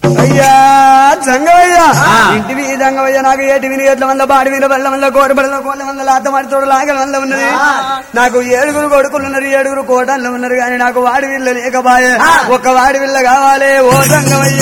అయ్యా జంగవయ్య ఇంటివి జంగవయ్య నాకు ఏటి విని ఎట్ల వల్ల బాడి మీద బల్ల వల్ల కోట బల్ల కోళ్ళ వల్ల లాత మాడితోడు లాగల వల్ల ఉన్నది నాకు ఏడుగురు కొడుకులు ఉన్నారు ఏడుగురు కోటల్లో ఉన్నారు కానీ నాకు వాడి విల్ల లేకపాయే ఒక వాడి విల్ల కావాలి ఓ జంగవయ్య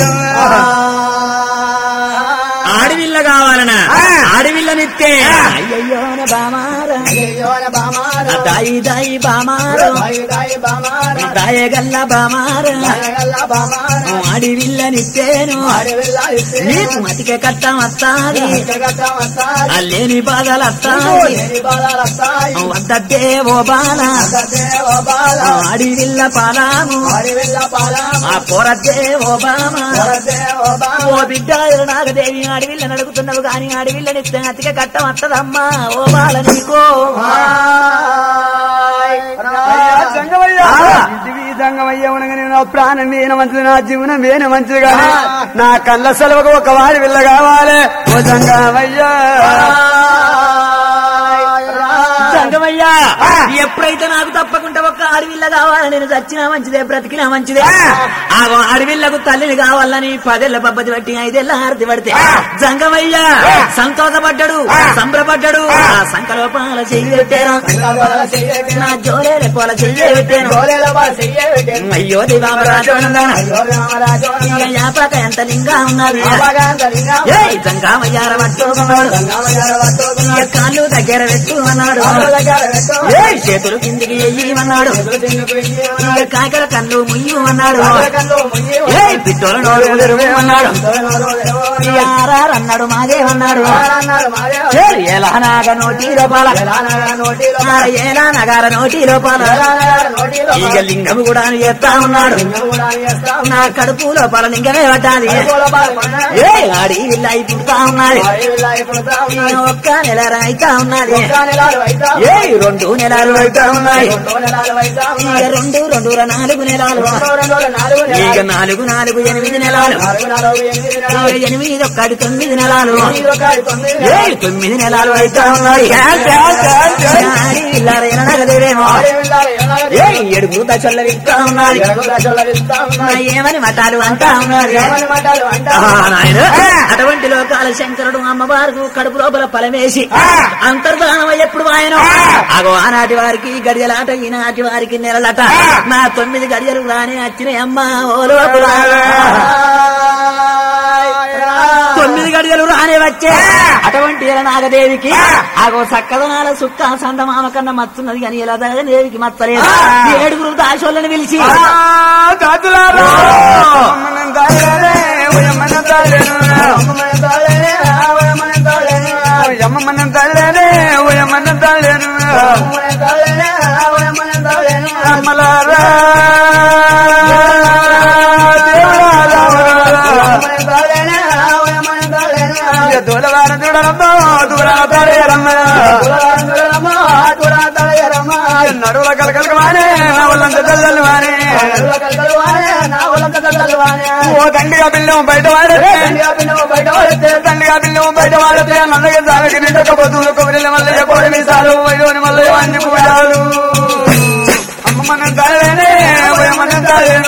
ఆడవిల్ల కావాలనా ఆడవిల్లనిత్తే అయ్యయ్యో బామారా దాయి దాయి బామారు దాయగల్ల బామారా ఆడివిల్లనిత్తేను నీకు మతికే కట్టం వస్తాది అల్లేని బాధలు వస్తాయి వద్దతే ఓ బాల ఆడివిల్ల పాలాము ఆ పొరతే ఓ బామ ఓ బిడ్డ నాగదేవి ఆడవిల్ల నడుగుతున్నావు గాని ఆడవిల్లనిస్తే అతికే కట్టం వస్తదమ్మా ఓ బాల నీకో అయ్యా జంగమయ్య ఇంటివి జంగమయ్య ఉండగానే నా ప్రాణం వేన మంచిది నా జీవనం వేన మంచిది కానీ నా కళ్ళ సెలవుకు ఒక వాడి విల్ల కావాలి ఓ జంగమయ్య సంగమయ్యా ఎప్పుడైతే నాకు తప్పకుండా ఒక్క ఆడవిల్ల కావాలని నేను చచ్చినా మంచిదే బ్రతికినా మంచిదే ఆ ఆడవిల్లకు తల్లిని కావాలని పదేళ్ల పబ్బతి బట్టి ఐదేళ్ల హారతి పడితే జంగమయ్య సంతోషపడ్డాడు సంబరపడ్డాడు ఆ సంకలోపాల చెయ్యి పెట్టాను నా జోలేల పోల చెయ్యి పెట్టాను అయ్యో దివామరాజు యాపక ఎంత లింగా ఉన్నది ఏయ్ జంగామయ్యార పట్టుకున్నాడు ఇక కాళ్ళు దగ్గర పెట్టు అన్నాడు ఏయ్ చేతులు కిందికి ఎయ్యమన్నాడు ఇక కాకర కళ్ళు ముయ్యమన్నాడు ఏయ్ పిట్టోల నోరు ఎదురుమన్నాడు అన్నాడు మాదేమన్నాడు ఏయ్ ఎలా నాగ నోటి లోపాల ఆ, ఎలా నగార నోటి లోపాల ఇక లింగము కూడా చేస్తా ఉన్నాడు నా కడుపు లోపల లింగమే పడ్డాది ఏ ఆడి ఇల్లు అయి పుడతా ఉన్నది ఈ ఒక్క నెల రాయితా ఉన్నది ఏ రెండు నెలలు అయితా ఉన్నాయి ఇక రెండు రెండు ర నాలుగు నెలలు ఇక నాలుగు నాలుగు ఎనిమిది నెలలు ఇక ఎనిమిది ఒక్కటి తొమ్మిది నెలలు ఏ తొమ్మిది నెలలు అయితా ఉన్నాయి ఆడి ఇల్లారైన నగదేమో ఏ ఏడుపు దశల వింటా ఉన్నది నా ఏమని మతాలు అంటా ఉన్నది ఆ, నాయన అటువంటి లోకాల శంకరుడు అమ్మవారు కడుపు లోపల ఫలమేసి అంతర్ధానం ఎప్పుడు ఆయన అగో ఆనాటి వారికి గడియలాట ఈనాటి వారికి నెలలట నా తొమ్మిది గడియలు రాని వచ్చినాయి అమ్మ ఓ లోపల తొమ్మిది గడియలు రానే వచ్చే అటువంటి ఇలా నాగదేవికి ఆగో సక్కదనాల సుక్క సందమామ కన్నా మత్తున్నది కానీ ఇలా దేవికి మత్తలేదు ఏడుగురు దాసోళ్ళని పిలిచి కాతులారా అమ్మనం తాళేనే, ఓయమ్మనం తాళేను. అమ్మమ్మనం తాళేనే, ఓయమ్మనం తాళేను. అమ్మలారా, దేవుడా రామరా. ఇక దూలవార చూడరమ్మా, దూరాల తాళేరమ్మ. ఇక నడువుల కలకలక వానే, నా ఒళ్ళంత జల్లలు వానే. ఓ దండిగా బిల్లం బయట వాడితే దండిగా బిల్లం బయట వాడితే నల్లగా సాగకి నిండకపోతూ కొబ్బరిల మల్లయ్య కోడి మీసాలు వైలోని మల్లయ్య అన్ని పూజాలు అమ్మ మనం తాళేనే మనం తాళేను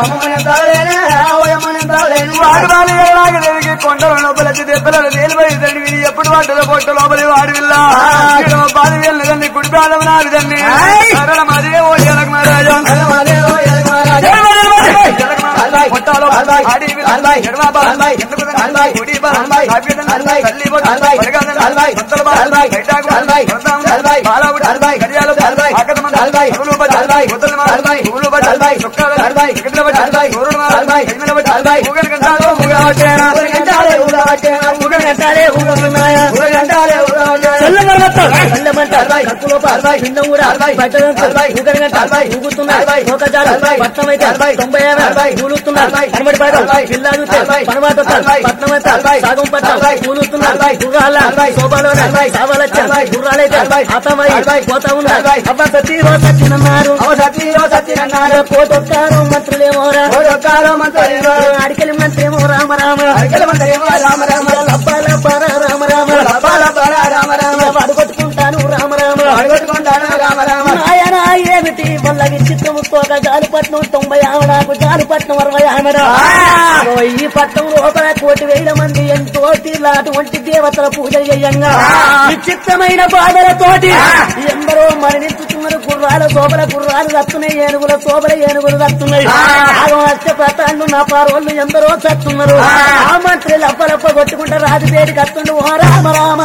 వాడు వాడి ఎలాగ తిరిగి కొండల లోపల దెబ్బలలో తేలిపోయి తండ్రి వీడి ఎప్పుడు వాటిలో పొట్ట లోపలి వాడి విల్ల బాధ వెళ్ళదండి కుడి పాదం నాలుదండి సరళ మాదే ఓ జనక మహారాజా కొట్టాలో ఆడి విల్ల ఎడమ బాల ఎందుకు కుడి బాల కాపీదన తల్లి బొట్టు పడగాదన కొత్తల బాల బయటాకు కొడతాం బాలవుడు గడియాలు ఆకత మంద పులు బట్ట కొత్తల మాల పులు బట్ట చొక్కాల టికెట్ల బట్ట నూరుడు మాల కైమల బట్ట ఊగని గంటాలు ఊగవట్టేనా ఊగని గంటాలే ఊగుతున్నాయా ఊగంటాలే మంత్రులేమోరా అడికలి మంత్రేమో రామ రామ రామ రామ లబ్బ లబ్బ రామ రామ వాడు కొట్టుకుంటాను రామ రామ నాయన ఏమిటి వల్ల విచిత్రము పోక జాలిపట్నం తొంభై ఆవిడకు జాలిపట్నం అరవై ఆమెరా అగో ఈ పట్టం లోపల కోటి వేల మంది ఎంతో తీర్ల అటువంటి దేవతల పూజ చేయంగా విచిత్రమైన బాధలతోటి ఎందరో మరణించుతున్నారు గుర్రాల శోభల గుర్రాలు దత్తున్నాయి ఏనుగుల శోభల ఏనుగులు దత్తున్నాయి అగో అష్టప్రతాళ్ళు నా పారోళ్ళు ఎందరో చస్తున్నారు ఆ మంత్రి లప్పలప్ప కొట్టుకుంటే రాజు పేరుకి వస్తుండు ఓ రామ రామ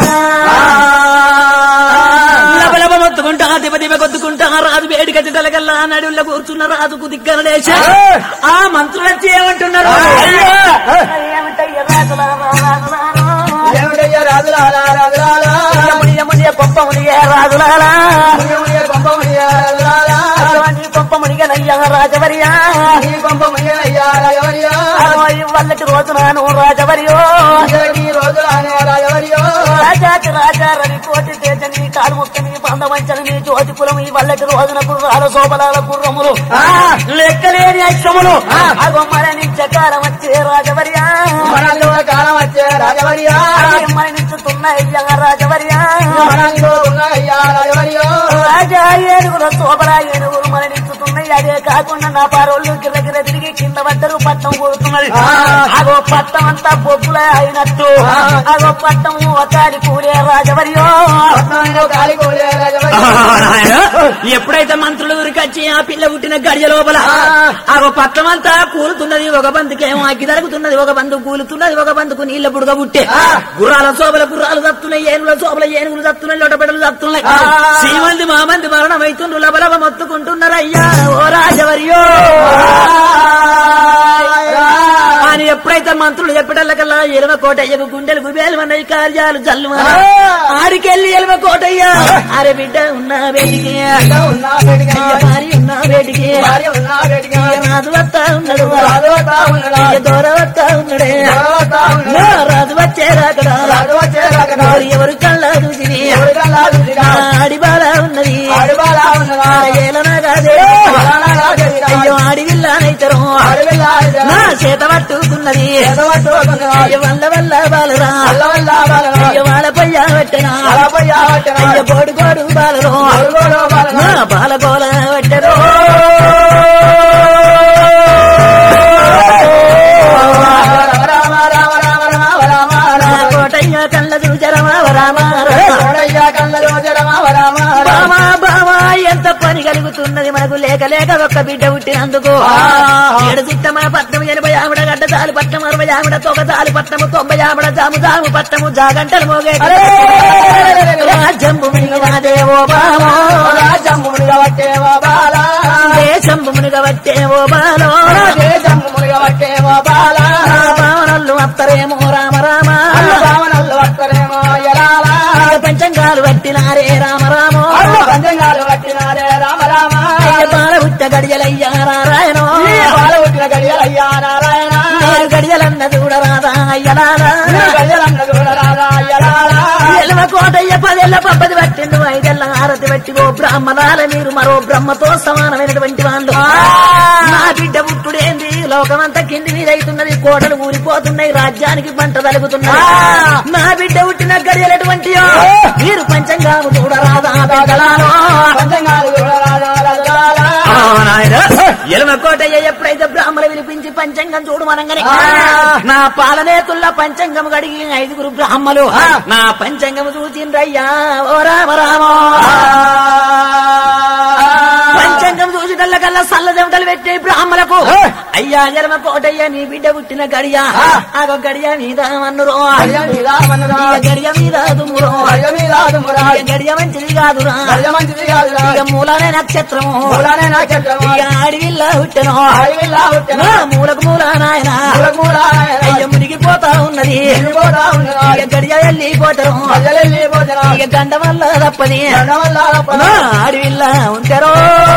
లబలబ మొత్తుకుంటా దిబ దిబ కొద్దుకుంటా రాజు వేడిక చిటలకల్లా నడువుల కూర్చున్న రాజుకు దిగ్గన లేచి ఆ మంత్రులు వచ్చి ఏమంటున్నారు ఏమిటయ్య రాజులారా, రాజులారా. ఏమిటయ్యా రాజులాలా రాజులాలా మునియ మునియ గొప్ప మునియ రాజులారా మునియ పంపమయ్యా రాజులాలా నీ గొప్ప మునిగనయ్య రాజవర్యా నీ పంపమయ్యా రాజవర్యా వల్లటి రోజునాను రాజవర్యో ఈ రోజులానే రాజవర్యో రాజాకి రాజా రవి కోటి తేజని కాలు ముక్కని బంధవంచని జ్యోతి కులం ఈ వల్లటి రోజున గుర్రాల శోభలాల గుర్రములు లెక్కలేని ఐశ్వములు అగో మరణించే కాలం వచ్చే రాజవర్యా మనంలో కాలం వచ్చే రాజవర్యా మరణించుతున్నాయ్య రాజవర్యా మనంలో ఉన్నాయ్యా రాజవర్యో రాజా ఏనుగుల శోభల ఏనుగులు మరణించుతున్నాయి అదే కాకుండా నా పారోళ్ళు గిరగిర తిరిగి కింద పడ్డరు పట్టం కూడుతున్నది అగో పట్టం అంతా బొగ్గుల అయినట్టు అగో పట్టం ఒకరి కూడే రాజవర్యో పట్నంలో కాలి కోలే రాజవర్యో నాయన, ఎప్పుడైతే మంత్రులు ఉరికొచ్చి ఆ పిల్ల పుట్టిన గడియ లోపల ఆ పట్టమంతా కూలుతున్నది ఒక బందుకేమో అగ్గి తరుగుతున్నది ఒక బంధు కూలుతున్నది ఒక బందుకు నీళ్ల బుడగ పుట్టే గుర్రాల శోభల గుర్రాలు తత్తున్నాయి ఏనుగుల శోభల ఏనుగులు తత్తున్నాయి లోటబెడలు తత్తున్నాయి సీమంది మా మంది మరణం అవుతుండ్రు లబలబ మొత్తుకుంటున్నారు అయ్యా ఓ రాజవర్యో అని ఎప్పుడైతే మంత్రులు చెప్పటల్లకల్లా ఎలవ కోటయ్యకు గుండెలు గుబేలు అన్నవి కార్యాలు జల్లు ఆడికెళ్ళి ఎలవ కోటయ్య అరే బిడ్డ ఉన్నా వేడికి ఉన్నా వేడిగా అయ్య భార్య ఉన్నా వేడికి భార్య ఉన్నా వేడిగా అయ్య రాజు వస్తా ఉన్నాడు రాజువతా ఉన్నడా అయ్య దూర వస్తా ఉన్నాడే రాజువతా ఉన్నడా నా రాజు వచ్చే రాకడా రాజు వచ్చే రాకడా ఎవరు ఎవరు కళ్ళ చూసి ఎవరిగా లాగుదిగా ఆడి బాల ఉన్నది ఆడివాలా ఉన్నదా ఏలనా కాదే అలానా రాజరిగా అయ్యో ఆడి విల్లానైతరం ఆడివిల్లా నా చేత పట్టుకున్నది ఎదవట్టు ఉన్నదా అయ్య వల్ల వల్ల బాలరా అల్లవల్ల బాలరా అయ్య వాళ్ళ పయ్య పెట్టనా అలపయ్య వట్టనా అయ్య బోడు గోడు బాలరు అరుగోలో బాలరా నా బాల గోల పెట్టరు రామ రామ రామ రామ రామ నా రామ కోటయ్య కళ్ళ చూచరమా రామా కోడయ్య కళ్ళలో జరమ రామ బామా బామా ఎంత పని కలుగుతున్నది మనకు లేక లేక ఒక్క బిడ్డ పుట్టినందుకు ఏడు చిత్తమ పట్నం ఎనభై ఆవిడ గడ్డ చాలు పట్నం అరవై ఆవిడ తొగ చాలు పట్నము తొంభై ఆవిడ జాము జాము పట్నము జాగంటలు మోగే రాజ్యంబు మిగిలినదేవో బామో రాజమ్మునిగా వట్టేవో బాల దేశంబు మునిగవట్టేవో బాలో దేశమ్మునిగా వట్టేవో బాల భావనల్లు అత్తరేమో రామ రామ అల్ల భావనల్లో వట్టరేమో ఎలాల పంచంగాలు వట్టినారే రామ రామో పంచంగాలు వట్టినారే రామ రామ బాల పుట్ట గడియలయ్యా నారాయణో బాల పుట్టిన గడియలయ్యా నారాయణ నేను గడియలన్న చూడరాదా అయ్యలారా గడియలన్న చూడరారా ఎలాల ఎలవ కోటయ్య పదేళ్ల పబ్బది పట్టిండు ఐదేళ్ల హారతి పట్టి ఓ బ్రాహ్మణాల మీరు మరో బ్రహ్మతో సమానమైనటువంటి వాళ్ళు నా బిడ్డ పుట్టుడేంది లోకమంతా కింది మీద అవుతున్నది కోటలు ఊరిపోతున్నాయి రాజ్యానికి పంట తలుగుతున్నది నా బిడ్డ పుట్టిన గడియలటువంటి మీరు పంచంగాము చూడరాదా బెదలాలో పంచంగాలు చూడరారా రజలాల ఎలమ కోటయ్య ఎప్పుడైతే బ్రాహ్మణ వినిపించి పంచంగం చూడు మనంగానే నా పాలనేతుల్లా పంచంగం గడిగి ఐదుగురు బ్రాహ్మలు నా పంచంగం చూసిండ్రయ్యా ఓ రామ రామో పంచంగం చూసిటల్ల కల్లా సల్ల చెమటలు పెట్టే బ్రాహ్మలకు అయ్యా ఎలమ కోటయ్య నీ బిడ్డ పుట్టిన గడియ ఆగో గడియ మీద మన్నురో గడియ మీద మన్నురా. ఇక గడియ మీద దుమ్మురో గడియ మీద దుమ్మురా. ఇక గడియ మంచిది కాదురా గడియ మంచిది కాదురా. ఇక మూలనే నక్షత్రము మూలానే నక్షత్రము. ఇక అడవిల్లా పుట్టెను అడవిలా పుట్టిన నా మూలకు మూల నాయన మూలకూల అయ్య మునిగిపోతా ఉన్నది వెళ్ళిపోతా ఉన్నదా. ఇక గడియ వెళ్ళిపోతారు ప్రజలెళ్ళిపోతున్నా. ఇక గంట వల్ల తప్పది దండవల్ల నా అడవిల్లా ఉంటారో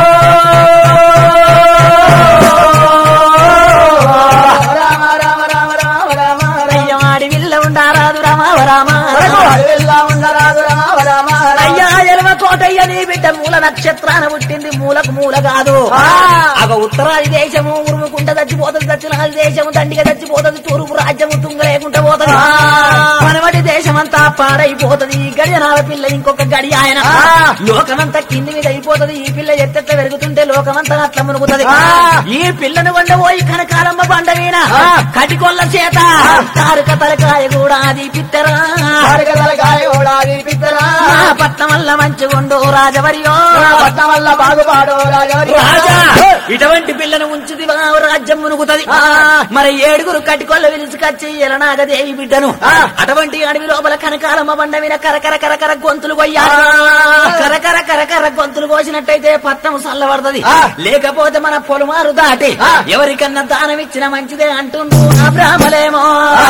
రామ రామ రామ రామ రామ అయ్య అడవిల్ల ఉండారాదు రామ రామ అడవిలా ఉండరాదు రామ రామ అయ్యా ఎలవ కోటయ్య నీ బిడ్డ మూల నక్షత్రాన పుట్టింది మూలకు మూల కాదు అగ ఉత్తరాది దేశము ఉరుముకుంట చచ్చిపోతుంది దక్షిణాది దేశము దండిగా చచ్చిపోతుంది తూర్పు రాజ్యము తుంగ లేకుండా పోతుంది మనవటి దేశమంతా పాడైపోతుంది ఈ గడియనాల పిల్ల ఇంకొక గడి ఆయన లోకమంతా కింది మీద అయిపోతుంది ఈ పిల్ల ఎత్తెత్త పెరుగుతుంటే లోకమంతా అట్లా మునుగుతుంది ఈ పిల్లను వండబోయి కనకాలమ్మ బండ మీద కటికొల్ల చేత తారుక తలకాయ కూడా అది పిత్తరా తలకాయ కూడా పిత్తరా నా పట్నం వల్ల మంచిగుండు రాజవరియో పట్నం వల్ల బాగుపాడు రాజవరి రాజా ఇటువంటి పిల్లను ఉంచుది రాజ్యం మునుగుతది మరి ఏడుగురు కటికొల్ల విలుసుకొచ్చి ఎలనాగదేవి బిడ్డను అటువంటి అడవి లోపల కనకాలమ్మ బండ మీద కరకర కరకర గొంతులు కొయ్యాలి కరకర కరకర గొంతులు కోసినట్టయితే పట్నం చల్లబడుతుంది లేకపోతే మన పొలమారు దాటి ఎవరికన్నా దానం ఇచ్చిన మంచిదే అంటుండు ఆ బ్రాహ్మలేమో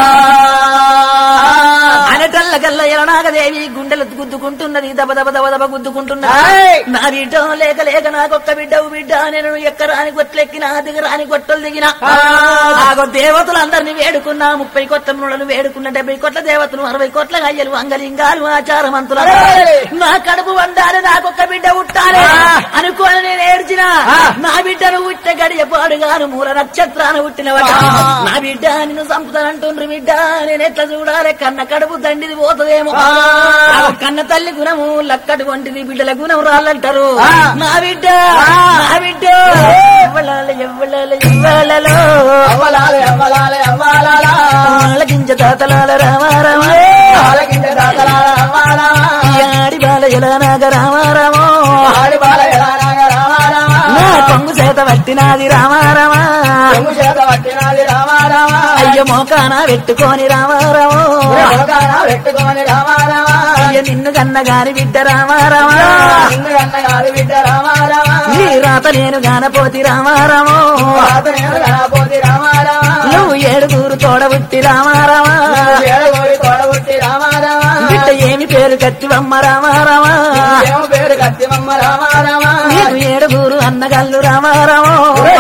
అనటల్ల కల్ల ఎలనాగదేవి గుండెలు గుద్దుకుంటున్నది దబ దబ దబ దబ గుద్దుకుంటున్నది ఏయ్! నా బిడ్డ లేక లేక నాకొక్క బిడ్డవు బిడ్డ నేను ఎక్కరాని కొట్లెక్కిన దిగరాని కొట్టలు దిగిన ఆగో దేవతలు అందరిని వేడుకున్నా ముప్పై కోట్ల మునులను వేడుకున్న డెబ్బై కోట్ల దేవతలు అరవై కోట్ల అయ్యలు అంగలింగాలు ఆచారమంతులు ఏయ్! నా కడుపు వండాలి నాకొక్క బిడ్డ ఉట్టాలి అనుకోని నేను ఏడ్చిన నా బిడ్డను ఉట్ట గడియ పాడుగాను మూల నక్షత్రాన్ని ఉట్టినవట నా బిడ్డ నిన్ను చంపుతానంటుండ్రు బిడ్డ నేను ఎట్లా చూడాలి కన్న కడుపు దండిది పోతుందేమో ఆ కన్న తల్లి గుణము లక్కటి వంటిది బిడ్డల గుణం రాళ్ళంటారు నా బిడ్డ నా బిడ్డ ఎవ్వలాల ఎవ్వలాల ఎవ్వలలో అవ్వలాలే అవ్వలాలే అవ్వాలాలా గింజ తాతలాల రామారామ ఆలకించ దాతలాల అవ్వాలా ఆడి బాల ఎలా నాగ రామారామో ఆడి బాల ఎలా రాగ రామారామా నా కొంగు చేత పట్టినాది రామారామా చెంగు చేత పట్టినాది రామారామా అయ్య మోకాన పెట్టుకొని రామారామో అవగాహన పెట్టుకోని రామారామా అయ్య నిన్ను కన్న గాని బిడ్డ రామారామా నిన్ను అన్నగారి బిడ్డ రామారామా నీ రాత నేను గానపోతి రామారామో పాత నేను కనపోతి రామారామా నువ్వు ఏడుగురు తోడబుట్టి రామారామా ఏడగోడి తోడబుట్టి రామారామా బిడ్డ ఏమి పేరు కత్తివమ్మ రామారామా ఏమో పేరు కత్తిమమ్మ రామారామా నీకు ఏడుగురు అన్నగల్లు రామారామో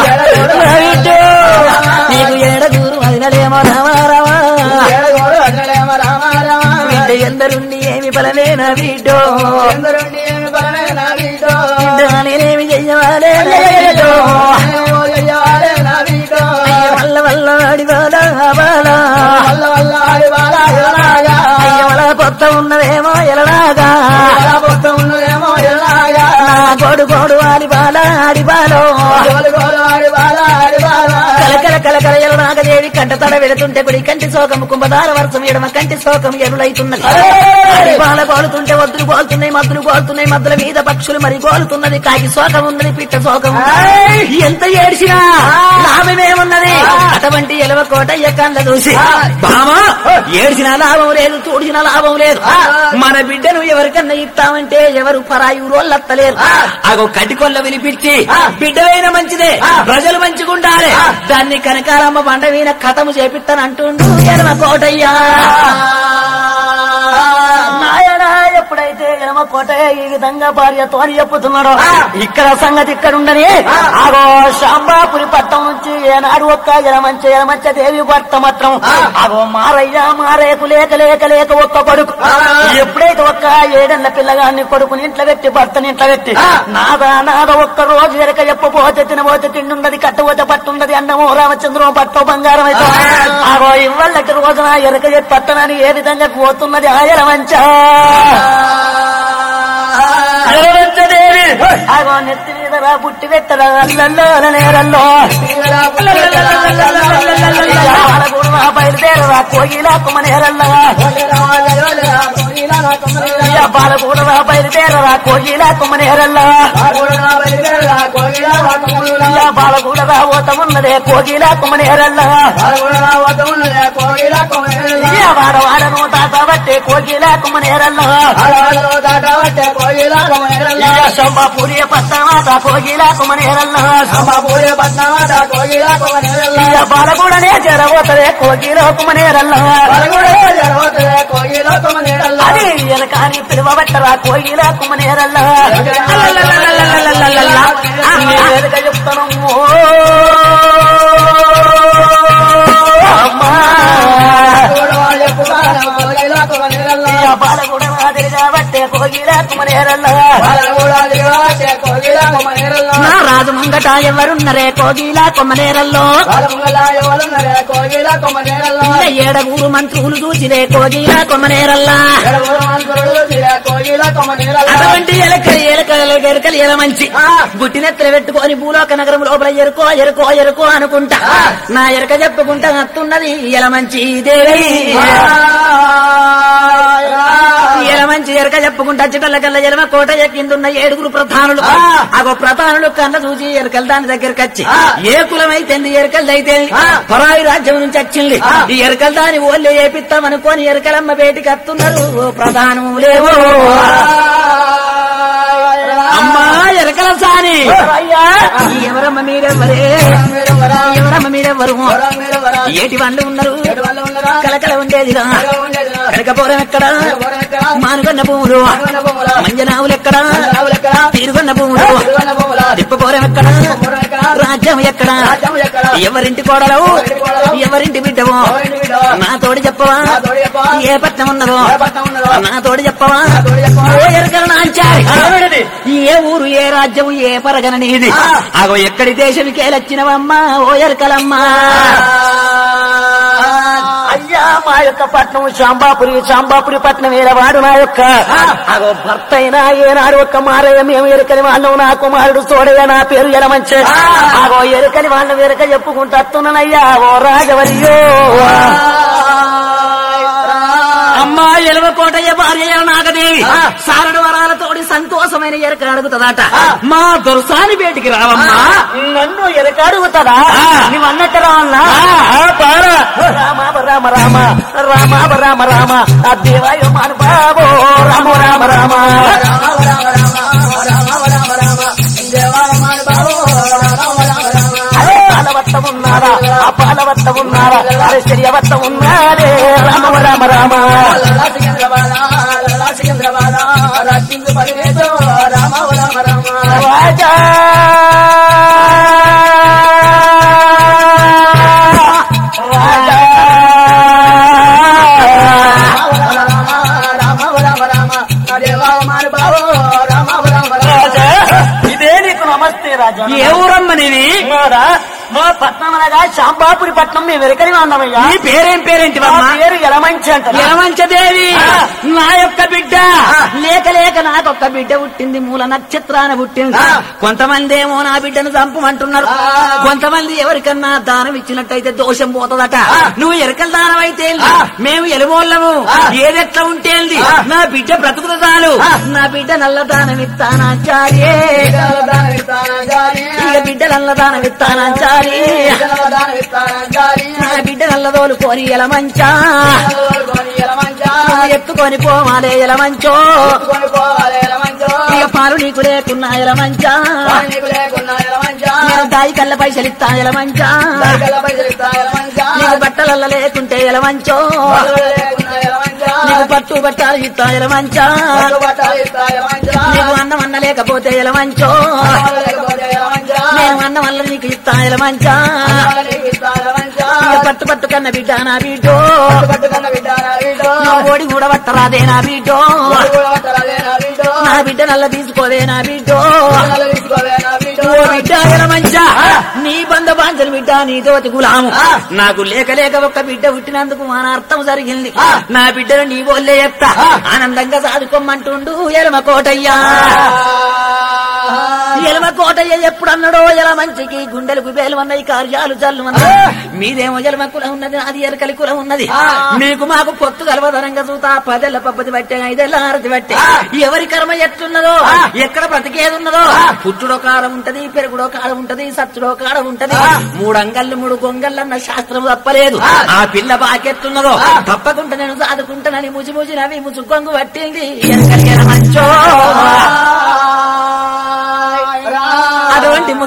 నా బిడ్డ నీకు ఏడుగురు వదినలేమో రామారామా ఏడగోడు అన్నలేమ రామారామా బిడ్డ ఎందరుండి ఏమి బలమేనా బిడ్డో ఎందరుండి ఏమి బలమే నా వీటో బిడ్డ నేనేమి చెయ్యవాలే లేదో. ఏమో చెయ్యాలే నా వీటో అయ్య వల్ల వల్ల అడివాలా బాలా వల్ల వల్ల ఆడి బాల ఎలాగా అయ్య వల పొత్త ఉన్నదేమో ఎలనాగా బాల మొత్తం ఉన్నదేమో ఎలాగా నా గోడు గోడు ఆడి బాల ఆడి బాలో ఎవరు గోడు ఆడి బాల ఆడి బాల కలకల కలకల ఎలనాగదేవి కంట తడ వెళుతుంటే కుడి కంటి శోకము కుంభదార వర్షం ఎడమ కంటి శోకం ఎరులైతున్నది ఆడి బాల గోలుతుంటే వద్దులు గోలుతున్నాయి మద్దులు గోలుతున్నాయి మద్దుల మీద పక్షులు మరి గోలుతున్నది కాకి శోకం ఉన్నది పిట్ట శోకం ఉన్నది. ఎంత ఏడ్చినా లాభమేమున్నది అటువంటి ఎలవ కోట ఎక్కండ్ల చూసి బామా ఏడ్చిన లాభం లేదు తూడిచిన లాభం లేదు మన బిడ్డను ఎవరికన్నా ఇస్తామంటే ఎవరు పరాయి రోళ్ళత్తలేరు అగో కటికొల్ల వినిపించి బిడ్డవైన మంచిదే ప్రజలు మంచిగుండాలి దాన్ని కనకాలమ్మ బండ మీద కథము చేపిస్తానంటుండు ఎడమ కోటయ్యా నాయన ఎప్పుడైతే ఎడమ కోటయ్య ఈ విధంగా భార్యతో అని చెప్పుతున్నాడో ఇక్కడ సంగతి ఇక్కడ ఉండని ఆగో శాంబాపురి పట్టం నుంచి ఏనాడు ఒక్క ఎలమంచ ఎలమంచ దేవి భర్త మాత్రం ఆగో మారయ్య మారేకు లేక లేక లేక ఒక్క కొడుకు ఎప్పుడైతే ఒక్క ఏడెళ్ళ పిల్లగాన్ని కొడుకుని ఇంట్లో పెట్టి భర్తని ఇంట్లో పెట్టి నాదా నాద ఒక్క రోజు ఎరక చెప్పబోతే తినబోతే తిండున్నది కట్టబోతే పట్టుండది అన్నమో రామచంద్రం పట్టు బంగారం అయితే ఆగో ఇవ్వళ్ళకి రోజున ఎరక చెప్పి పట్టణాన్ని ఏ విధంగా పోతున్నది ఆ ఎలమంచ ఎలమంచదేవి ఆగో నెత్తి మీద రా పుట్టి పెట్టరా అల్లల్లో నేరల్లో బయలుదేరరా కోయిలా కుమనేరల్లా బాలకూడరా బయలుదేరరా కోయిలా కుమనేరల్లా బాలకూడరా ఓతమున్నదే కోగిలా కుమనేరల్లా వాడ వాడను తాత బట్టే కోగిలా కుమనేరల్లా శంభాపురి పట్టమాత కోగిలా కుమనేరల్లా బాలకూడనే జరబోతదే కోగిలో కుమనేరల్లా అది ఎనకాని పిలువబట్టరా కోయిలా కుమనేరల్లా ఎదుగా చెప్తాను అమ్మా బాలకూడ మాదిరి కాబట్టే కోగిలా కుమనేరల్లా నా రాజు ముంగట ఎవరున్నరే కోగిలా కొమ్మనేరల్లో ఏడగూరు మంత్రులు చూసిరే కోగిలా కొమ్మనేరల్లా అటువంటి ఎలక ఎలక ఎలక ఎలకలు ఎల మంచి గుట్టినెత్తలు పెట్టుకొని భూలోక నగరం లోపల ఎరుకో ఎరుకో ఎరుకో అనుకుంటా నా ఎరక చెప్పుకుంటా అత్తున్నది ఎల మంచి దేవి ఎల మంచి ఎరక చెప్పుకుంటా చిటల కల్ల ఎలమ కోట ఎక్కిందున్న ఏడుగురు ప్రధానులు అగో ప్రధానులు కన్న చూసి ఎరకలు దాని దగ్గరికి వచ్చి ఏ కులమైతేంది ఎరకలు అయితే పరాయి రాజ్యం నుంచి వచ్చింది ఈ ఎరకలు దాని ఓళ్ళే ఏపిస్తామనుకోని ఎరకలమ్మ బయటికి వస్తున్నారు ఓ ప్రధానములేవో అమ్మా ఎరకల సాని ఎవరమ్మ మీరెవరే ఎవరమ్మ మీరెవరు ఏటి వాళ్ళు ఉన్నారు కలకల ఉండేదిరా కనకపోరం ఎక్కడ మానుగొన్న భూములు మంజనావులు ఎక్కడ తీరుగొన్న భూములు తిప్పపోరం ఎక్కడ రాజ్యం ఎక్కడ ఎవరింటి కోడలవు ఎవరింటి బిడ్డవు నా తోడి చెప్పవా ఏ పట్నం ఉన్నదో నా తోడి చెప్పవా ఓ ఎరకల నాంచారి ఏ ఊరు ఏ రాజ్యము ఏ పరగన నీది అగో ఎక్కడి దేశంకే లచ్చినవమ్మా ఓ ఎరకలమ్మా అయ్యా మా యొక్క పట్నం శాంబాపురి శాంబాపురి పట్నం ఏలవాడు నా యొక్క అగో భర్త అయినా ఏనాడు ఒక్క మారయ్య మేము ఎరుకని వాళ్ళం నా కుమారుడు చూడయ్య నా పేరు ఎలమంచే అగో ఎరుకని వాళ్ళం ఎరుక చెప్పుకుంటూ వస్తున్నానయ్యా ఓ రాజవరియో అమ్మా ఎలవ కోటయ్య భార్య నాగదేవి సారడు వరాలతోడి సంతోషమైన ఎరక అడుగుతుందట మా దొరసాని బయటికి రావమ్మా నన్ను ఎరక అడుగుతుందా నువ్వు అన్నట్టు రావన్నా రామ రామ రామ రామ రామ రామ ఆ దేవాయ మాను బాబో రామ రామ రామ అరే పాలవత్త ఉన్నారా ఆ పాలవత్త ఉన్నారా అరే శరియవత్త ఉన్నారే రామ రామ రామ రాజా ఇదే నీకు నమస్తే రాజా ఏ ఊరమ్మ నీది మారా, మా పట్నం అనగా శాంబాపురి పట్నం మేము వెరకని ఉన్నామయ్యా నీ పేరేం పేరేంటి మా అమ్మా పేరు ఎలమంచి అంట యలమంచదేవి ఆ. నా యొక్క బిడ్డ లేక లేక నాకొక్క బిడ్డ పుట్టింది మూల నక్షత్రాన పుట్టింది ఆ. కొంతమంది ఏమో నా బిడ్డను చంపమంటున్నారు ఆ. కొంతమంది ఎవరికన్నా దానం ఇచ్చినట్టయితే దోషం పోతదట ఆ. నువ్వు ఎరకల దానం అయితే ఏంది? ఆ. మేము ఎలుమోళ్ళము ఆ. ఏదెట్లా ఉంటేంది ఆ. నా బిడ్డ బ్రతుకుత చాలు ఆ. నా బిడ్డ నల్ల దానం ఇస్తానాచార్యే ఇక బిడ్డ నల్ల దానం ఇస్తానాచారి నా బిడ్డ నల్లదోలు కోరి ఎలమంచా నువ్వు ఎత్తుకొని పోవాలే ఎలమంచో ఇక పాలు నీకు లేకున్నా ఎలమంచా నేను దాయి కళ్ళ పైసలు ఇస్తా ఎలమంచా నీకు బట్టలల్ల లేకుంటే ఎలమంచో నీకు పట్టు బట్టాలు ఇస్తా ఎలమంచా నీకు అన్నం అన్న లేకపోతే ఎలమంచో నేను అన్నం వల్ల నీకు ఇస్తా ఎలమంచా ఇక పట్టు పట్టు కన్న బిడ్డ నా బిడ్డో నువ్వు ఓడి కూడా పట్టరాదే నా బిడ్డో నా బిడ్డ నల్ల తీసుకోదే నా బిడ్డో ఓ బిడ్డ ఎలమంచా నీ బంధ బాంచలు బిడ్డ నీ తోటి గులాము నాకు లేక లేక ఒక్క బిడ్డ పుట్టినందుకు మన అర్థం జరిగింది నా బిడ్డను నీ వల్లే చెప్తా ఆనందంగా సాదుకోమంటుండు ఎలమ కోటయ్యా ఎలమ కోటయ్య ఎప్పుడు అన్నాడో ఎల మంచికి గుండెలకు వేలువన్నాయి కార్యాలు జల్లుమన్నాయి మీదేమో ఎలమ కులం ఉన్నది నాది ఎరకలి కులం ఉన్నది మీకు మాకు పొత్తు కలవదనంగా చూతా పదేళ్ల పబ్బతి పట్టే ఐదేళ్ల హారతి పట్టే ఎవరి కర్మ ఎట్లున్నదో ఎక్కడ బ్రతికేది ఉన్నదో పుట్టుడో కాలం ఉంటది పెరుగుడో కాలం ఉంటది సచ్చుడో కాలం ఉంటది మూడు అంగళ్ళు మూడు గొంగళ్ళు అన్న శాస్త్రం తప్పలేదు ఆ పిల్ల బాకెట్లున్నదో తప్పకుండా నేను సాదుకుంటానని ముసి ముసి నవి ముసు గొంగు పట్టింది ఎరకలి ఎలమంచో అటువంటి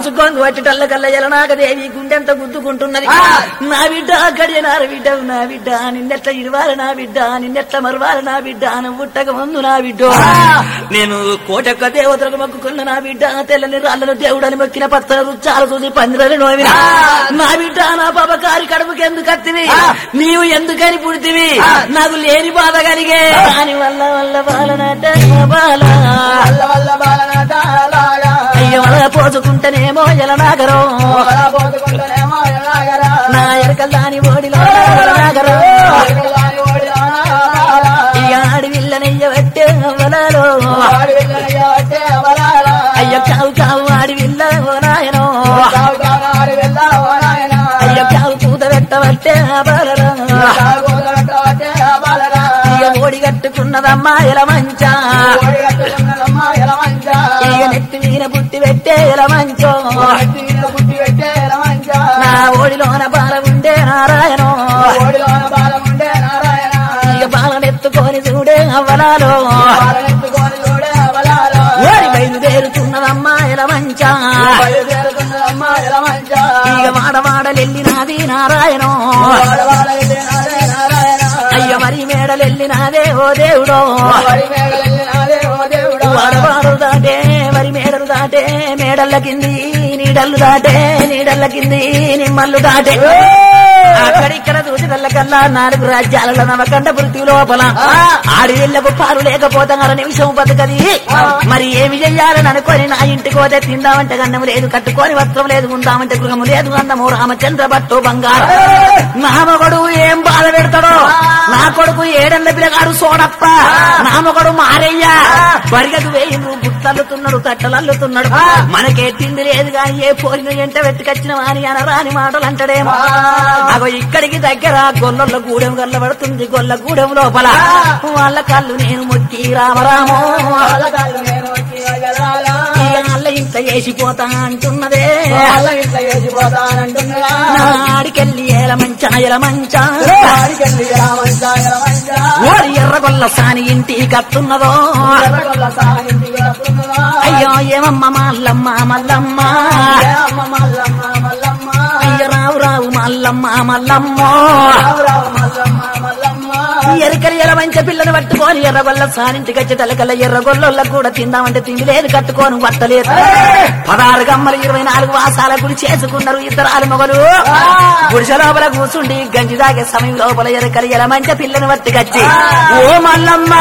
చూసుకొని వచ్చేటల్ల కల్లా ఎలనాక దేవి గుండెంత గుద్దుకుంటున్నది నా బిడ్డ అక్కడే నా బిడ్డ నా బిడ్డ నిన్నెట్ల ఇరవాలి నా బిడ్డ నిన్నెట్ల మరవాలి నా బిడ్డ పుట్టక ముందు నా బిడ్డ నేను కోటొక్క దేవతలకు మొక్కుకున్న నా బిడ్డ తెల్లని రాళ్ళను దేవుడని మొక్కిన పత్ర రుచాలు చూసి పందిరని నోవిన నా బిడ్డ నా పాప కారి కడుపుకి ఎందుకు కత్తివి నీవు ఎందుకని పుడితివి నాకు లేని బాధ కలిగే దాని వల్ల వల్ల బాలనట బాల వల్ల వల్ల బాలనాట లాగా అయ్య వల్ల పోసుకుంటేనేమో ఎలనాగరం ఒకలా పోతుకుంటేనేమో ఎలాగరా నా ఎరకల్ దాని ఓడిలో నాగరం వాడి ఓడిలోనా బాలా. ఇక ఆడివిల్లనయ్య పెట్టే అవలాలో వాడి వెళ్ళనయ్య వచ్చే అవలాలా. అయ్య కావు కావు ఆడివిల్ల ఓ నాయనో కావు కావు ఆడి వెళ్ళావో నాయనా. అయ్య కావు పూత పెట్టబట్టే అబలరా కావు కూతురట్ట వచ్చే బాలరా. ఇక ఓడి కట్టుకున్నదమ్మా ఎల మంచా ఓడి కట్టుకున్నదమ్మా ఎలమంచా. ఇక నెత్తి మీద పుట్టి పెట్టే ఎల మంచో నెత్తి మీద పుట్టి పెట్టే ఎలమంచా. నా ఓడిలోన బాల ఉండే నారాయణో ఓడిలోన బాలముండే నారాయణ. ఇక బాలనెత్తుకొని చూడే అవ్వలాలో బాలనెత్తుకొని చూడే అవలాలా. ఓడి బయలుదేరుతున్నదమ్మా ఎల మంచా బయలుదేరుతున్నదమ్మా ఎలమంచా. ఇక వాడవాడలెళ్ళినాది నారాయణో వాడవాడ వెళ్ళినాడే నారాయణ. అయ్య మరి మేడలెళ్ళినాదే ఓ దేవుడో వాడి మేఘలు వెళ్ళినాడే ఓ దేవుడా. వాడవాడు దాటే మరి మేడలు దాటే మేడల్ల కింది నీడల్లు దాటే నీడల్ల కింది నిమ్మల్లు దాటే అక్కడిక్కడ దూసిదల్ల కల్లా నాలుగు రాజ్యాలలో నవకండ పృథ్వీ లోపల ఆడి వెళ్ళకు పాలు లేకపోతే అర నిమిషం బతకది మరి ఏమి చెయ్యాలని అనుకొని నా ఇంటికి పోతే తిందామంటే గన్నము లేదు కట్టుకొని వస్త్రం లేదు ఉందామంటే గృహము లేదు అన్నము రామచంద్ర భట్టు బంగారం నా మగడు ఏం బాధ పెడతాడో నా కొడుకు ఏడెళ్ళ పిల్లగాడు సోడప్ప నా మగడు మారయ్య బరిగకు వేయి నువ్వు బుట్టల్లుతున్నాడు తట్టలల్లుతున్నాడు మనకే తిండి లేదు కానీ ఏ పోలిన ఎంట వెట్టుకొచ్చిన వాని అనరాని మాటలు అంటాడేమో అగో ఇక్కడికి దగ్గర గొల్లల గూడెం గల్ల పడుతుంది గొల్ల గూడెం లోపల వాళ్ళ కళ్ళు నేను మొక్కి రామరామో వాళ్ళ కాళ్ళు నేను వచ్చి అగలాలా. ఇక అల్ల ఇంత వేసిపోతా అంటున్నదే వాళ్ళ ఇంట్లో వేసిపోతానంటున్నదా. నాడికెళ్ళి ఎల మంచా ఎల మంచా వాడికెళ్ళి ఎలమంచా, ఎలమంచా. ఓరి ఎర్రగొల్ల సాని ఇంటి కత్తున్నదో ఎర్రగొల్ల సాగింటికి వస్తున్నదా. అయ్యో ఏమమ్మ మల్లమ్మ మల్లమ్మ ఏ అమ్మ మల్లమ్మ, మల్లమ్మ. అయ్య రావు రావు మల్లమ్మ మల్లమ్మ రావు రావు మల్లమ్మ, మల్లమ్మ. ఎరకలి ఎల మంచ పిల్లని పట్టుకొని ఎర్రగొల్ల సానింటికి వచ్చి తలకల్ల ఎర్రగొల్ల కూడా తిందామంటే తిండి లేదు కట్టుకోను వట్టలేదు పదహారు గమ్మలు ఇరవై నాలుగు వాసాల గుడి చేసుకున్నారు ఇద్దరు మొగలు గుడిసె లోపల కూర్చుండి గంజి తాగే సమయం లోపల ఎరకలి ఎల మంచ పిల్లని పట్టుకొచ్చి ఓ మల్లమ్మ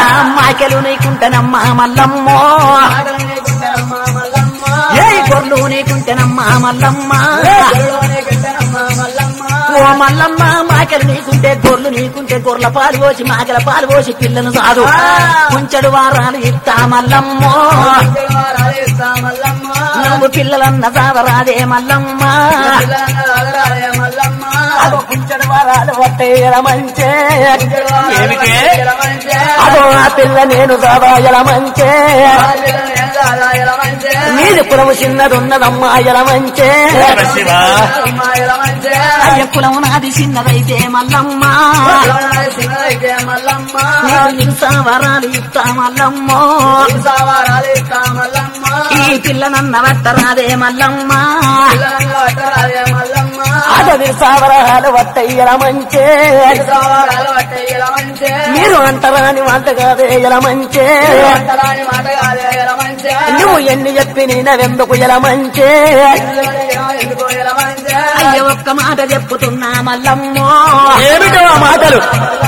మాకెలు నీకుంటనమ్మా మల్లమ్మో ఆటలు నీకుంటారమ్మ, మల్లమ్మ. ఏ గొర్రెలు నీకుంటేనమ్మా మల్లమ్మ చెరువులో నీకుంటారమ్మ, మల్లమ్మ. ఓ మల్లమ్మ మాకెలు నీకుంటే గొర్రెలు నీకుంటే గొర్రెల పాలు పోసి మాకెల పాలు పోసి పిల్లను సాదు కుంచెడు వారాలు ఇస్తా మల్లమ్మో చెరువారాలు ఇస్తా, మల్లమ్మ. నువ్వు పిల్లలన్న సావరాదే మల్లమ్మ పిల్లలన్న రాగరాలే, మల్లమ్మ. అదో కుంచెడు వారాలు వట్టే మంచే చెరువారాలు ఏమిటే ఎలమంచే. అదో ఆ పిల్ల నేను సావాయల మంచే ఆ పిల్లని ఏం రాదా, ఎలమంచే. నీది కులము చిన్నదున్నదమ్మా ఎల మంచే అమ్మ, ఎలమంచే. అయ్య కులము నాది చిన్నదైతే మల్లమ్మ పిల్లలని చిన్నదైతే మల్లమ్మ. నేను నిలుసా వరాలు ఇస్తా మల్లమ్మో సావారాలు ఇస్తా, మల్లమ్మ. ఈ పిల్లనన్న వట్టరాదే మల్లమ్మ పిల్లలని పట్టరాలే, మల్లమ్మ. అదవి సావరాలు వట్టయ్యల మంచే సావారాలు పట్టే ఎలమంచే. మీరు అంటరాని వంట కాదే ఎల మంచే అంటరాని మాట కాదే, ఎలమంచే. నువ్వు ఎన్ని చెప్పి నేనెందుకు ఎల మంచే పిల్లలని ఎందుకో ఎలమంచే. అయ్య ఒక్క మాట చెప్పుతున్నా మల్లమ్మో ఏమిటో ఆ మాటలు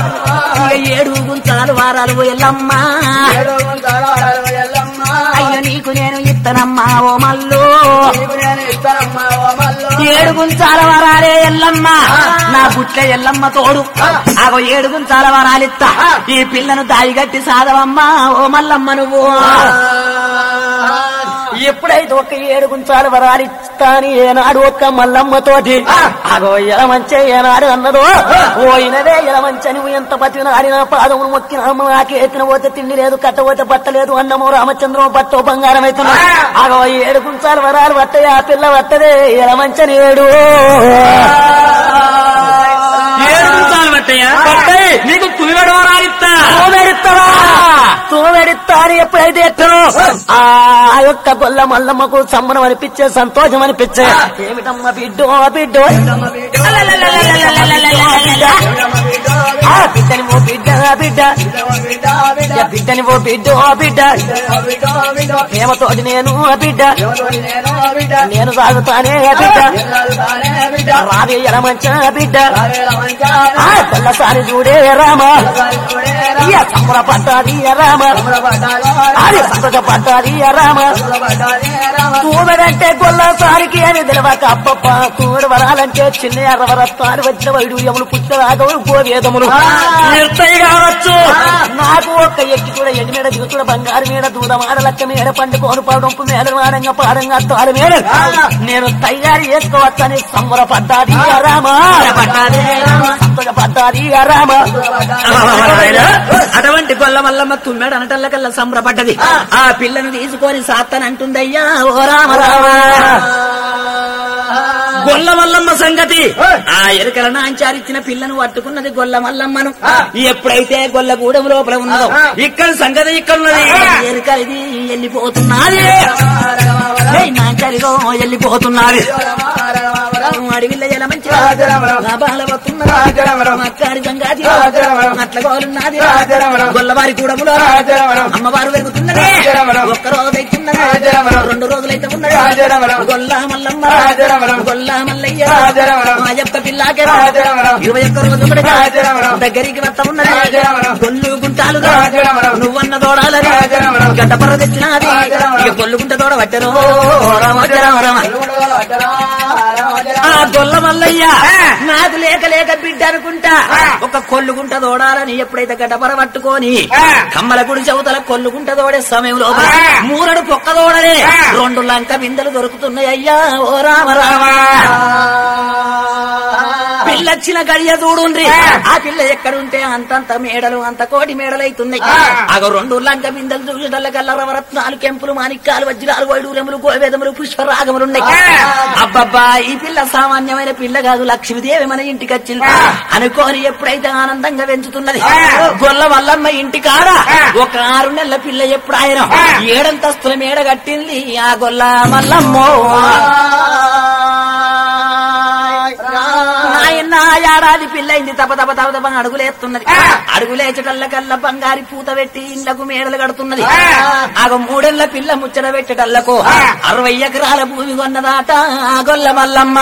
ఇక ఏడు గుంచాలు వారాలు ఎల్లమ్మ ఏడో గుంతలాడాలు ఎల్లమ్మ. అయ్య నీకు నేను ఇత్తనమ్మా ఓ మల్లు నీకు నేను ఇస్తానమ్మా, ఓ మల్లు. ఏడు గుంచాల వరాలే ఎల్లమ్మ నా బుట్ల ఎల్లమ్మ తోడు ఆగో ఏడు గుంచాల వరాలిత్తా ఈ పిల్లను దాయిగట్టి సాధవమ్మా ఓ మల్లమ్మ నువ్వు ఎప్పుడైతే ఒక ఏడు గుంచాల వరాలిస్తాని ఏనాడు ఒక్క మల్లమ్మ తోటి ఆగో ఎలమంచే ఏనాడు అన్నదో ఓ ఇనవే ఎలమంచ నువ్వు ఎంత బతికిన నా పాదమును మొక్కిన అమ్మ నాకే ఎత్తిన పోతే తిండి లేదు కట్టపోతే బట్ట లేదు అన్నము రామచంద్రం పట్టో బంగారం అవుతున్నా ఆగో ఏడు గుంచాల వరాలు పట్టయి ఆ పిల్ల పట్టదే ఎలమంచని ఏడు ఏడు నిమిషాలు పట్టయ్యా పట్టయి. నీకు కులిగడ వరాలిస్తా ఓ మెరుత్తవా తూవెడితారు ఎప్పుడైతే ఎత్తను ఆ యొక్క గొల్ల మల్లమ్మకు సమ్మనం అనిపించే సంతోషం అనిపించే ఏమిటమ్మా బిడ్డో బిడ్డో ఆ బిడ్డని ఓ బిడ్డ బిడ్డ యా బిడ్డని ఓ బిడ్డ ఓ బిడ్డ ప్రేమతోటి నేను ఆ బిడ్డ నేను సాగుతానే ఆ బిడ్డ రావే ఎలమంచ బిడ్డ ఆ తెల్లసారి చూడే రామ ఇయ సంబర పడ్డాది రామ అది సంతోష పడ్డాది రామ తూమెడంటే గొల్లసారికి అని తెలియక అబ్బబ్బ తూమెడు వరాలంటే చిన్న ఎర్రవరత్తాలు వచ్చిన వైడు యములు పుట్టరాగవులు గోవేదములు నిర్తయి కావచ్చు నాకు ఒక్క ఎక్కి కూడా ఎండి మీద దిగు కూడా బంగారు మీద దూద మాడ లక్క మీద పండుకోను పడంపు మీద మాడంగా పాడంగా తాడు మీద నేను తయారు చేసుకోవచ్చని సంబరపడ్డాది రామ సంతోషపడ్డాది రామ అటువంటి గొల్ల మల్లమ్మ తుమ్మాడు అనటల్లకల్లా సంబరపడ్డది ఆ పిల్లను తీసుకొని సాత్తనంటుందయ్యా ఓ రామ రామ గొల్ల మల్లమ్మ సంగతి ఆ ఎరుకల నాంచారిచ్చిన పిల్లను పట్టుకున్నది గొల్ల మల్లమ్మను ఎప్పుడైతే గొల్ల గూడెం లోపల ఉన్నదో ఇక్కడ సంగతి ఇక్కడ ఉన్నది ఎరుకలిది వెళ్ళిపోతున్నది ఏయ్ నాంచారిలో వెళ్ళిపోతున్నది అడవిల్ల ఎలా మంచి లాభాల వస్తున్నది అక్కారి సంగాతి అట్ల గోలున్నది గొల్లవారి కూడములో అమ్మవారు వెలుగుతున్నది ఒక్క రోజు అయితున్నది రెండు రోజులైతే ఉన్నది గొల్ల మల్లమ్మ గొల్ల మల్లయ్య మా యొక్క పిల్లాకే ఇరవై ఒక్క రోజు కూడా దగ్గరికి వస్తా ఉన్నది గొల్లు గుంటాలు నువ్వన్న దోడాలని గడ్డపర్ర తెచ్చినది ఇక గొల్లు గుంట దోడ పట్టరు రామ రామ రామ ఆ గొల్ల మల్లయ్య నాకు లేక లేక బిడ్డ అనుకుంటా ఒక కొల్లుగుంట దోడాలని ఎప్పుడైతే గడ్డపర పట్టుకొని కమ్మల గుడి చౌతల కొల్లుగుంట దోడే సమయంలో మూరడు పొక్క దోడలే రెండు లంక బిందెలు దొరుకుతున్నాయి అయ్యా ఓ రామ రామ పిల్లొచ్చిన గడియ చూడుండ్రి ఆ పిల్ల ఎక్కడుంటే అంతంత మేడలు అంత కోటి మేడలు అవుతున్నాయి అగో రెండు లంక బిందెలు చూసేటల్లకల్లా రవరత్నాలు కెంపులు మాణిక్యాలు వజ్రాలు వైడూరములు గోవేదములు పుష్పరాగములు ఉన్నాయి అబ్బబ్బా ఈ పిల్ల సామాన్యమైన పిల్ల కాదు లక్ష్మీదేవి మన ఇంటికి వచ్చింది అనుకోని ఎప్పుడైతే ఆనందంగా పెంచుతున్నది గొల్ల వల్లమ్మ ఇంటి కాడ ఒక ఆరు నెలల పిల్ల ఎప్పుడు ఆయన ఏడంతస్తుల మేడ కట్టింది ఆ గొల్ల మల్లమ్మో నాయన ఏడాది పిల్లైంది తప తప తప తప అడుగులేస్తున్నది అడుగులేచటల్లకల్లా బంగారి పూత పెట్టి ఇళ్లకు మేడలు కడుతున్నది ఆగ మూడేళ్ల పిల్ల ముచ్చట పెట్టటల్లకు అరవై ఎకరాల భూమి కొన్నదాట ఆ గొల్ల మల్లమ్మ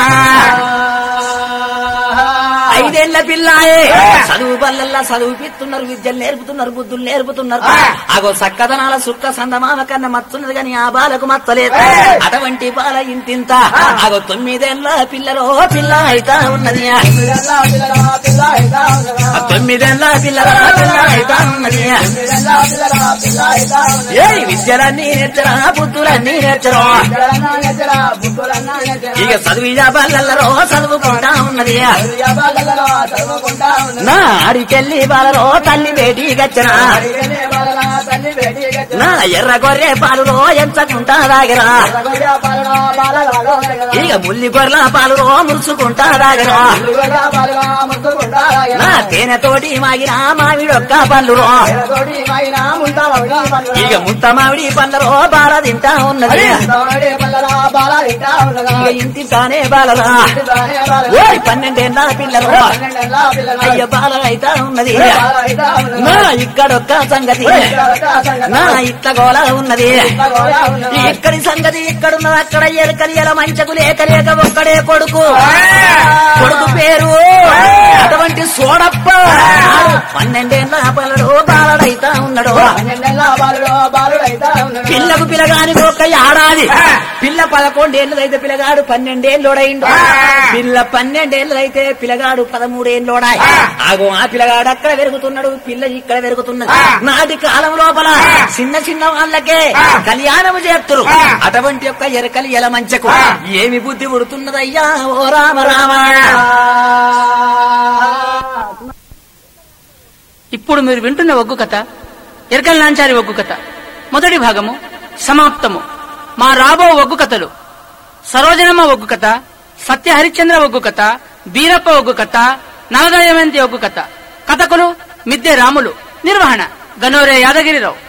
ఐదేళ్ల పిల్లాయే చదువు బల్లల్లా చదువుపిస్తున్నారు విద్యలు నేర్పుతున్నారు బుద్ధులు నేర్పుతున్నారు అగో సక్కదనాల సుక్క సందమామ కన్నా మత్తున్నది కానీ ఆ బాలకు మత్తలేదు అటువంటి బాల ఇంతింత అగో తొమ్మిదేళ్ల పిల్లలో పిల్ల అయితా ఉన్నది ఆ తొమ్మిదేళ్ల పిల్లల పిల్ల అయితా ఉన్నది ఏ విద్యలన్నీ నేర్చరా బుద్ధులన్నీ నేర్చరా ఇక చదువు బల్లల్లో చదువుకుంటా ఉన్నది నా ఆడికెళ్ళి బాలలో తల్లి బేటీ గచ్చనా నా ఎర్ర గొర్రె పాలులో ఎంచకుంటా దాగరా ఇక ముల్లి గొర్రెల పాలులో మురుచుకుంటా దాగరా నా తేనె తోటి మాగిన మామిడొక్క పళ్ళురో ఇక ముత్త మామిడి పళ్ళలో బాల తింటా ఉన్నది ఇక ఇంటి తానే బాలరా ఓయ్ పన్నెండేళ్ళ పిల్లలు అయ్య బాల అయితా ఉన్నది నా ఇక్కడొక్క సంగతి నా ఇట్ల గోల ఉన్నది ఇక్కడి సంగతి ఇక్కడున్నది అక్కడ ఎరకలి ఎలా మంచకు లేక లేక ఒక్కడే కొడుకు కొడుకు పేరు అటువంటి సోడప్ప పన్నెండేళ్ళ పల్లడు బాలడైతా ఉన్నాడు పిల్లకు పిల్లగానికి ఒక ఏడాది పిల్ల పదకొండేళ్ళదైతే పిల్లగాడు పన్నెండేళ్ళోడైండు పిల్ల పన్నెండేళ్ళదైతే పిల్లగాడు పదమూడేళ్ళోడా ఆగో ఆ పిల్లగాడు అక్కడ పెరుగుతున్నాడు పిల్ల ఇక్కడ పెరుగుతున్నది నాటి కాలం లోపల చిన్న చిన్న వాళ్ళకే కళ్యాణము చేస్తురు అటువంటి యొక్క ఎరకలి ఎల మంచకు ఏమి బుద్ధి పుడుతున్నదయ్యా ఓ రామ రామ ఇప్పుడు మీరు వింటున్న ఒగ్గు కథ ఎరకల నాంచారి ఒగ్గు కథ మొదటి భాగము సమాప్తము మా రాబో ఒగ్గు కథలు సరోజనమ్మ ఒగ్గు కథ సత్య హరిశ్చంద్ర ఒగ్గు కథ బీరప్ప ఒగ్గు కథ నలదయమంతి ఒగ్గు కథ కథకులు మిద్దె రాములు నిర్వహణ గనోరే యాదగిరిరావు